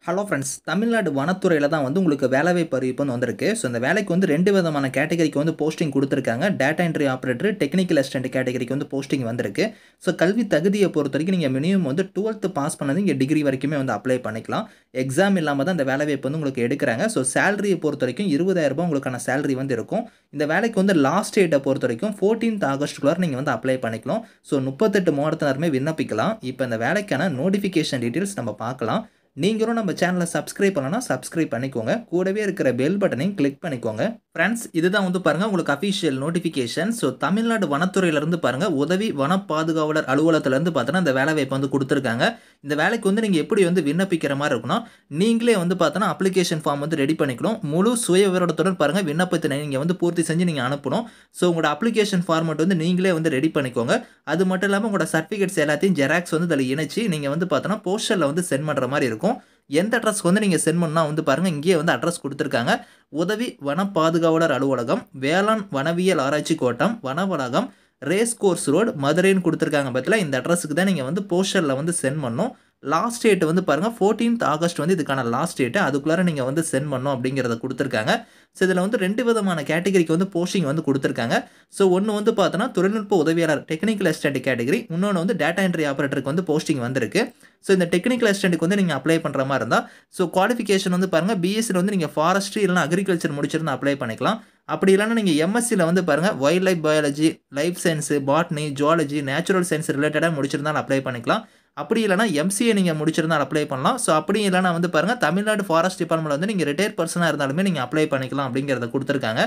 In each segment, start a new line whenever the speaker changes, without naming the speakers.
hello friends Tamil Nadu வனத்துறையில் தான் வந்து உங்களுக்கு வேலைவாய்ப்பு அறிவிப்பு வந்து வந்திருக்கு ஸோ இந்த வேலைக்கு வந்து ரெண்டு விதமான கேட்டகரிக்கு வந்து போஸ்டிங் கொடுத்துருக்காங்க data entry operator technical assistant கேட்டகரிக்கு வந்து போஸ்டிங் வந்திருக்கு ஸோ கல்வி தகுதியை பொறுத்த வரைக்கும் நீங்கள் மினிமம் வந்து டுவெல்த்து பாஸ் பண்ணது இங்கே டிகிரி வரைக்குமே வந்து அப்ளை பண்ணிக்கலாம் எக்ஸாம் இல்லாமல் தான் இந்த வேலைவாய்ப்பு வந்து உங்களுக்கு எடுக்கிறாங்க ஸோ சேலரியை பொறுத்த வரைக்கும் இருபதாயிரரூபா உங்களுக்கான சேலரி வந்து இருக்கும் இந்த வேலைக்கு வந்து லாஸ்ட் டேட்டை பொறுத்த வரைக்கும் ஃபோர்டீன்த் ஆகஸ்ட்டுக்குள்ளார நீங்கள் வந்து அப்ளை பண்ணிக்கலாம் ஸோ முப்பத்தெட்டு மாவட்டத்தினருமே விண்ணப்பிக்கலாம் இப்போ இந்த வேலைக்கான நோட்டிஃபிகேஷன் டீட்டெயில்ஸ் நம்ம பார்க்கலாம் நீங்களும் நம்ம சேனலை சப்ஸ்கிரைப் பண்ணலாம் சப்ஸ்கிரைப் பண்ணிக்கோங்க கூடவே இருக்கிற பெல் பட்டனையும் கிளிக் பண்ணிக்கோங்க ஃப்ரெண்ட்ஸ் இதுதான் வந்து பாருங்கள் உங்களுக்கு அஃபிஷியல் நோட்டிஃபிகேஷன் ஸோ தமிழ்நாடு வனத்துறையிலேருந்து பாருங்கள் உதவி வன பாதுகாவலர் அலுவலகத்துலேருந்து பார்த்தோன்னா இந்த வேலை வாய்ப்பு வந்து கொடுத்துருக்காங்க இந்த வேலைக்கு வந்து நீங்கள் எப்படி வந்து விண்ணப்பிக்கிற மாதிரி இருக்குன்னா நீங்களே வந்து பார்த்தோன்னா அப்ளிகேஷன் ஃபார்ம் வந்து ரெடி பண்ணிக்கணும் முழு சுய விவரத்துடன் பாருங்கள் விண்ணப்பத்தினை நீங்கள் வந்து பூர்த்தி செஞ்சு நீங்கள் அனுப்பணும் ஸோ உங்களோட அப்ளிகேஷன் ஃபார்மெட் வந்து நீங்களே வந்து ரெடி பண்ணிக்கோங்க அது மட்டும் இல்லாமல் உங்களோட சர்டிஃபிகேட்ஸ் எல்லாத்தையும் ஜெராக்ஸ் வந்து அதில் இணைச்சி நீங்கள் வந்து பார்த்தோன்னா போஸ்டரில் வந்து சென்ட் பண்ணுற மாதிரி இருக்கும் எந்த அட்ரஸ்க்கு வந்து நீங்கள் சென்ட் பண்ணால் வந்து பாருங்கள் இங்கேயே வந்து அட்ரஸ் கொடுத்துருக்காங்க உதவி வன பாதுகாவலர் அலுவலகம் வேளாண் வனவியல் ஆராய்ச்சி கோட்டம் வனவளகம் ரேஸ் கோர்ஸ் ரோடு மதுரைன்னு கொடுத்துருக்காங்க பற்றில இந்த அட்ரஸுக்கு தான் நீங்கள் வந்து போஸ்டரில் வந்து சென்ட் பண்ணணும் லாஸ்ட் டேட் வந்து பாருங்கள் ஃபோர்டீன்த் ஆகஸ்ட் வந்து இதுக்கான லாஸ்ட் டேட்டு அதுக்குள்ளார நீங்கள் வந்து சென்ட் பண்ணணும் அப்படிங்கிறத கொடுத்துருக்காங்க ஸோ இதில் வந்து ரெண்டு விதமான கேட்டகரிக்கு வந்து போஸ்டிங் வந்து கொடுத்துருக்காங்க ஸோ ஒன்று வந்து பார்த்தோன்னா தொழில்நுட்ப உதவியாளர் டெக்னிக்கல் அசிஸ்டன்ட் கேட்டகரி இன்னொன்று வந்து டேட்டா என்ட்ரி ஆப்ரேட்டருக்கு வந்து போஸ்டிங் வந்திருக்கு ஸோ இந்த டெக்னிக்கல் அசிஸ்டன்ட்டுக்கு வந்து நீங்கள் அப்ளை பண்ணுற மாதிரி இருந்தால் ஸோ குவாலிஃபிகேஷன் வந்து பாருங்கள் பிஎஸ்சியில் வந்து நீங்கள் ஃபாரஸ்ட்ரி இல்லைனா அக்ரிகல்ச்சர் முடிச்சிருந்து அப்ளை பண்ணிக்கலாம் அப்படி இல்லைன்னா நீங்கள் எம்எஸ்சியில் வந்து பாருங்கள் wild life biology life science botany zoology natural science ரிலேட்டடாக முடிச்சிருந்தாலும் அப்ளை பண்ணிக்கலாம் அப்படி இல்லைனா எம்சிஏ நீங்கள் முடிச்சிருந்தால் அப்ளை பண்ணலாம் ஸோ அப்படி இல்லைனா வந்து பாருங்கள் தமிழ்நாடு ஃபாரஸ்ட் டிபார்ட்மெண்ட் வந்து நீங்கள் ரிட்டையர் பர்சனாக இருந்தாலுமே நீங்கள் அப்ளை பண்ணிக்கலாம் அப்படிங்கிறத கொடுத்துருக்காங்க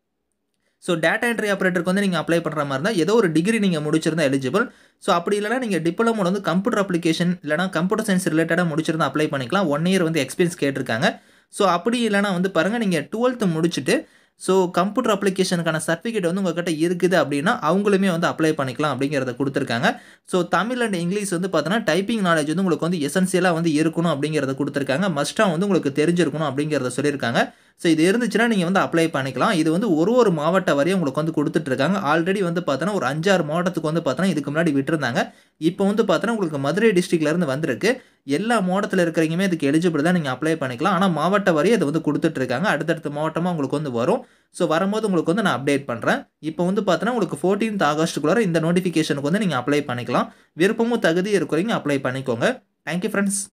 ஸோ டேட்டா என்ட்ரி ஆப்ரேட்டருக்கு வந்து நீங்கள் அப்ளை பண்ணுற மாதிரி இருந்தால் ஏதோ ஒரு டிகிரி நீங்கள் முடிச்சிருந்தா எலிஜிபிள் ஸோ அப்படி இல்லைனா நீங்கள் டிப்ளமோட வந்து கம்ப்யூட்டர் அப்ளிகேஷன் இல்லைனா கம்ப்யூட்டர் சயின்ஸ் ரிலேட்டடாக முடிச்சிருந்தா அப்ளை பண்ணிக்கலாம் ஒன் இயர் வந்து எக்ஸ்பீரியன்ஸ் கேட்டிருக்காங்க ஸோ அப்படி இல்லைனா வந்து பாருங்கள் நீங்கள் டுவெல்த்து முடிச்சுட்டு ஸோ கம்ப்யூட்டர் அப்ளிகேஷனுக்கான சர்டிஃபிகேட் வந்து உங்கள்கிட்ட இருக்குது அப்படின்னா அவங்களுமே வந்து அப்ளை பண்ணிக்கலாம் அப்படிங்கிறத கொடுத்துருக்காங்க ஸோ தமிழ் அண்ட் இங்கிலீஷ் வந்து பார்த்தோன்னா டைப்பிங் நாலேஜ் வந்து உங்களுக்கு வந்து எசென்சியலாக வந்து இருக்கணும் அப்படிங்கிறத கொடுத்துருக்காங்க மஸ்ட்டாக வந்து உங்களுக்கு தெரிஞ்சிருக்கணும் அப்படிங்கிறத சொல்லியிருக்காங்க ஸோ இது இருந்துச்சுன்னா நீங்கள் வந்து அப்ளை பண்ணிக்கலாம் இது வந்து ஒரு ஒரு மாவட்ட வரையும் உங்களுக்கு வந்து கொடுத்துட்ருக்காங்க ஆல்ரெடி வந்து பார்த்தோன்னா ஒரு அஞ்சாறு மாவட்டத்துக்கு வந்து பார்த்தோன்னா இதுக்கு முன்னாடி விட்டுருந்தாங்க இப்போ வந்து பார்த்தோன்னா உங்களுக்கு மதுரை டிஸ்ட்ரிக்ட்லேருந்து வந்திருக்கு எல்லா மாவட்டத்தில் இருக்கிறீங்கமே இதுக்கு எலிஜிபிள் தான் நீங்கள் அப்ளை பண்ணிக்கலாம் ஆனால் மாவட்ட வரையும் அதை வந்து கொடுத்துட்ருக்காங்க அடுத்தடுத்த மாவட்டமாக உங்களுக்கு வந்து வரும் ஸோ வரும்போது உங்களுக்கு வந்து நான் அப்டேட் பண்ணுறேன் இப்போ வந்து பார்த்தோன்னா உங்களுக்கு ஃபோர்டீன்த் ஆகஸ்ட்டுக்குள்ளார இந்த நோட்டிஃபிகேஷனுக்கு வந்து நீங்கள் அப்ளை பண்ணிக்கலாம் விருப்பமும் தகுதி இருக்கிறீங்க அப்ளை பண்ணிக்கோங்க தேங்க்யூ ஃப்ரெண்ட்ஸ்